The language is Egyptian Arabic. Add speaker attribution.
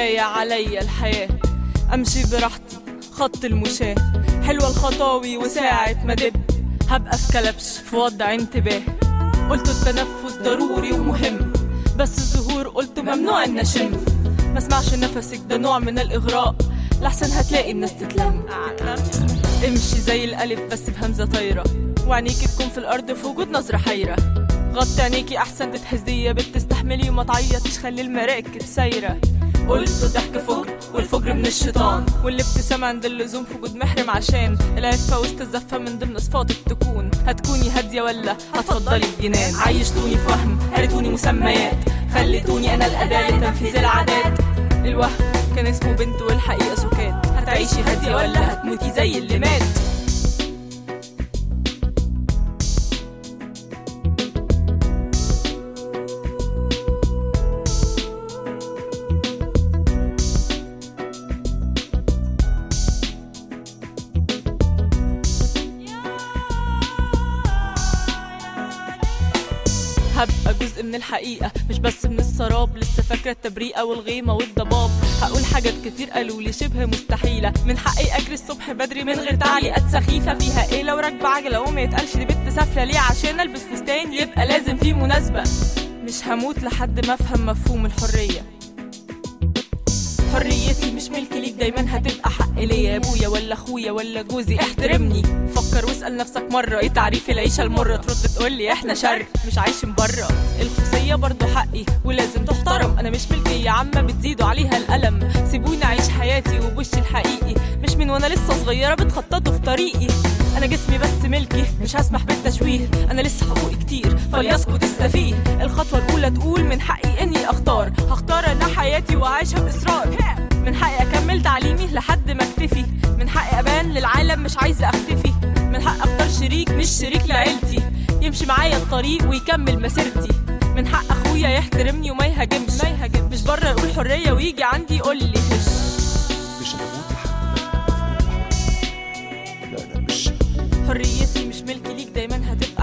Speaker 1: كفاية عليا الحياة أمشي براحتي خط المشاة حلوة الخطاوي وساعة ما دب هبقى في كلبش في وضع انتباه قلت التنفس ضروري ومهم بس الظهور قلت ممنوع ان اشم ما اسمعش نفسك ده نوع من الاغراء لحسن هتلاقي الناس تتلم امشي زي الالف بس بهمزه طايره وعينيكي تكون في الارض في وجود نظره حيره غطي عينيكي احسن تتهزي يا بنت تستحملي وما تعيطيش خلي المراكب سايره قلت ضحك فجر والفجر من الشيطان والابتسامة عند اللزوم في وجود محرم عشان العفة وسط الزفة من ضمن صفاتك تكون هتكوني هادية ولا هتفضلي الجنان عيشتوني في وهم قالتوني مسميات خليتوني أنا الأداة لتنفيذ العادات الوهم كان اسمه بنت والحقيقة سكات هتعيشي هادية ولا هتموتي زي اللي مات هبقى جزء من الحقيقة مش بس من السراب لسه فاكرة التبريئة والغيمة والضباب هقول حاجات كتير قالوا لي شبه مستحيلة من حقي أجري الصبح بدري من غير تعليقات سخيفة فيها إيه لو راكبة عجلة وما يتقالش دي بنت سافلة ليه عشان ألبس فستان يبقى لازم فيه مناسبة مش هموت لحد ما أفهم مفهوم الحرية حريتي مش ملك ليك دايما هتبقى حق ليا يا ابويا ولا اخويا ولا جوزي احترمني فكر واسال نفسك مره ايه تعريف العيشه المره ترد تقول لي احنا شرق مش عايشين بره الخصوصيه برضو حقي ولازم تحترم انا مش ملكيه عامه بتزيدوا عليها الالم سيبوني اعيش حياتي وبوشي الحقيقي مش من وانا لسه صغيره بتخططوا في طريقي انا جسمي بس ملكي مش هسمح بالتشويه انا لسه حقوقي كتير فليسقط السفيه الخطوه الاولى تقول من حقي اني اختار هختار انا حياتي واعيشها باصرار من حقي اكمل تعليمي لحد ما اكتفي من حقي ابان للعالم مش عايزه اختفي من حقي اختار شريك مش شريك لعيلتي يمشي معايا الطريق ويكمل مسيرتي من حق اخويا يحترمني وما يهاجمش ما يهاجمش مش بره اقول حريه ويجي عندي يقول لي هش
Speaker 2: مش هموت لحد ما أفهم مفهوم الحرية. لا لا مش
Speaker 1: حريتي مش ملكي ليك دايما هتبقى